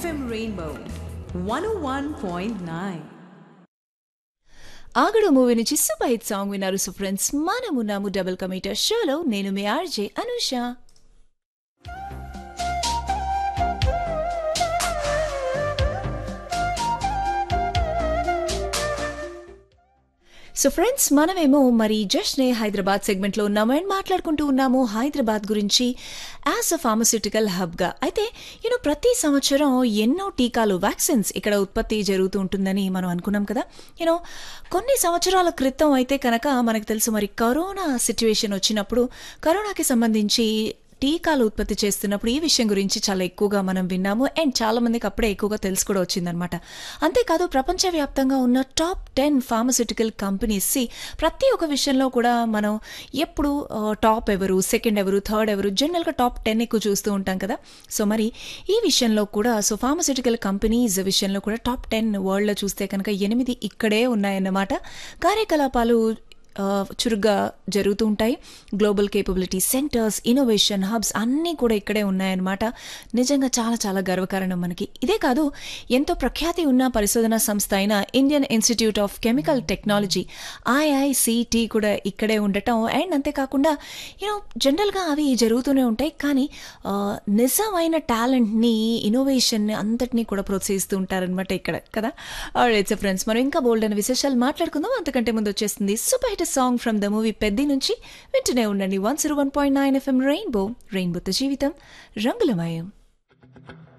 FM Rainbow 101.9. Aagadu movie నుంచి super hit song విన్నారు so friends మనమున్నాము డబుల్ కమీటర్ షోలో నేను మీ ఆర్జే అనుష సో ఫ్రెండ్స్ మనమేమో మరి జస్ట్నే హైదరాబాద్ సెగ్మెంట్లో ఉన్నాము అండ్ మాట్లాడుకుంటూ ఉన్నాము హైదరాబాద్ గురించి యాజ్ అ ఫార్మస్యూటికల్ హబ్గా అయితే యూనో ప్రతి సంవత్సరం ఎన్నో టీకాలు వ్యాక్సిన్స్ ఇక్కడ ఉత్పత్తి జరుగుతూ ఉంటుందని మనం అనుకున్నాం కదా యూనో కొన్ని సంవత్సరాల క్రితం అయితే కనుక మనకు తెలుసు మరి కరోనా సిచ్యువేషన్ వచ్చినప్పుడు కరోనాకి సంబంధించి టీకాలు ఉత్పత్తి చేస్తున్నప్పుడు ఈ విషయం గురించి చాలా ఎక్కువగా మనం విన్నాము అండ్ చాలా మందికి అప్పుడే ఎక్కువగా తెలిసి కూడా వచ్చిందనమాట అంతేకాదు ప్రపంచవ్యాప్తంగా ఉన్న టాప్ టెన్ ఫార్మస్యూటికల్ కంపెనీస్ ప్రతి ఒక్క విషయంలో కూడా మనం ఎప్పుడు ఆ, టాప్ ఎవరు సెకండ్ ఎవరు థర్డ్ ఎవరు జనరల్గా టాప్ టెన్ ఎక్కువ చూస్తూ ఉంటాం కదా సో మరి ఈ విషయంలో కూడా సో ఫార్మస్యూటికల్ కంపెనీస్ విషయంలో కూడా టాప్ టెన్ వరల్డ్లో చూస్తే కనుక ఎనిమిది ఇక్కడే ఉన్నాయన్నమాట కార్యకలాపాలు ఆ, చురుగ్గా జరుగుతూ ఉంటాయి global capability centres innovation hubs అన్నీ కూడా ఇక్కడే ఉన్నాయన్నమాట నిజంగా చాలా చాలా గర్వకారణం మనకి ఇదే కాదు ఎంతో ప్రఖ్యాతి ఉన్న పరిశోధనా సంస్థ అయిన Indian institute of chemical technology IICT కూడా ఇక్కడే ఉండటం అండ్ అంతేకాకుండా యూనో జనరల్గా అవి జరుగుతూనే ఉంటాయి కానీ ఆ, నిజమైన టాలెంట్ని ఇన్నోవేషన్ని అంతటినీ కూడా ప్రోత్సహిస్తూ ఉంటారనమాట ఇక్కడ కదా ఇట్స్ ఫ్రెండ్స్ మనం ఇంకా బోల్డ్ అనే విశేషాలు మాట్లాడుకుందాం అంతకంటే ముందు వచ్చేస్తుంది super hit song from the movie Peddi నుంచి వింటూనే ఉండండి one zero one point nine FM Rainbow రెయిన్బోతో జీవితం రంగులమయం